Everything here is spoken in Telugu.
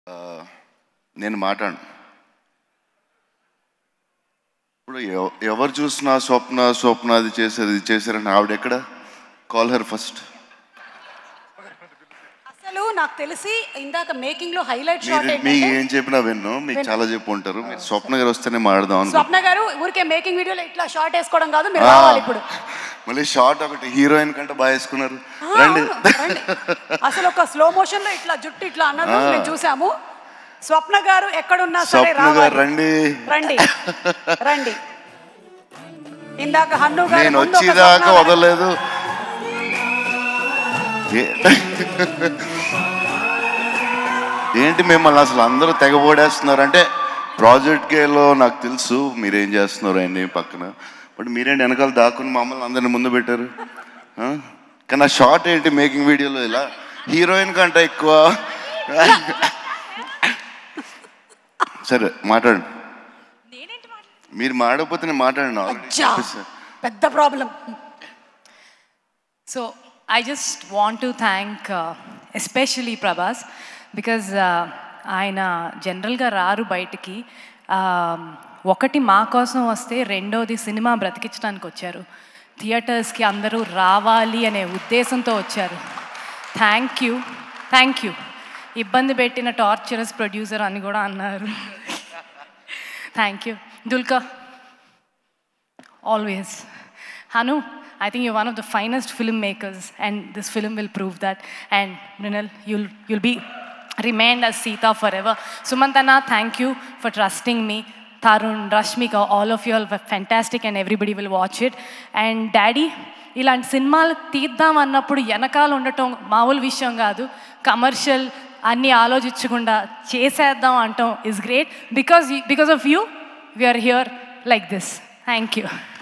నేను మాట్లాడు ఇప్పుడు ఎవ- ఎవరు చూసినా స్వప్న స్వప్న అది చేశారు ఇది చేశారని ఆవిడ ఎక్కడ కాల్ హర్ ఫస్ట్ అసలు నాకు తెలిసి ఇందాక మేకింగ్ లో హైలైట్ షాట్ మీరు మీకు ఏంటంటే ఏం చెప్పినా విన్ను మీకు చాలా చెప్పు ఉంటారు మీరు స్వప్న గారు వస్తేనే మాడదాం అనుకో స్వప్న గారు ఊరికే మేకింగ్ వీడియోలో ఇట్లా షార్ట్ వేసుకోవడం కాదు మీరు ఆ, రావాలి ఇప్పుడు మళ్ళీ షార్ట్ ఒకటి హీరోయిన్ కంటే బాగా వేసుకున్నారు ఆ, రండి అవును, రండి. అసలు ఒక స్లో మోషన్ లో ఇట్లా జుట్టు ఇట్లా అన్నది మేము చూసాము స్వప్న గారు ఎక్కడున్నా సరే స్వప్న గారు రావాలి రండి రండి రండి ఇందాక హన్ను గారు నేను ముందు ఒక వచ్చేదాకా స్వప్న గారు- వదలలేదు ఏ- ఏంటి మిమ్మల్ని అసలు అందరూ తెగబోడేస్తున్నారు అంటే ప్రాజెక్ట్ గేలో నాకు తెలుసు మీరేం చేస్తున్నారు అన్ని పక్కన బట్ మీరేంటి వెనకాల దాక్కుని మమ్మల్ని అందరిని ముందు పెట్టారు ఆ? కానీ ఆ షార్ట్ ఏంటి మేకింగ్ వీడియోలో ఇలా హీరోయిన్ కంటే ఎక్కువ సరే మాట్లాడండి మీరు మాడకపోతే నేను మాట్లాడండి already అచ్చా, చెప్పేసా. పెద్ద problem So I just want to thank uh, especially Prabhas because uh, ఆయన జనరల్గా రారు బయటికి Um, ఒకటి మా కోసం వస్తే రెండోది సినిమా బ్రతికించడానికి వచ్చారు థియేటర్స్కి అందరూ రావాలి అనే ఉద్దేశంతో వచ్చారు థ్యాంక్ యూ థ్యాంక్ యూ ఇబ్బంది పెట్టిన టార్చరస్ ప్రొడ్యూసర్ అని కూడా అన్నారు thank you Dulquer always. Hanu, I think you're one of the finest filmmakers, and this film will prove that. And Mrinal, you'll you'll be remained as Sita forever. Sumantana, thank you for trusting me. Tarun, Rashmika, all of you are fantastic, and everybody will watch it. And Daddy, ఇలాంటి సినిమాలు తీద్దాం అన్నప్పుడు వెనకాల ఉండటం మామూలు విషయం కాదు కమర్షియల్ అన్నీ ఆలోచించకుండా చేసేద్దాం అంటాం is great because because of you we're here like this thank you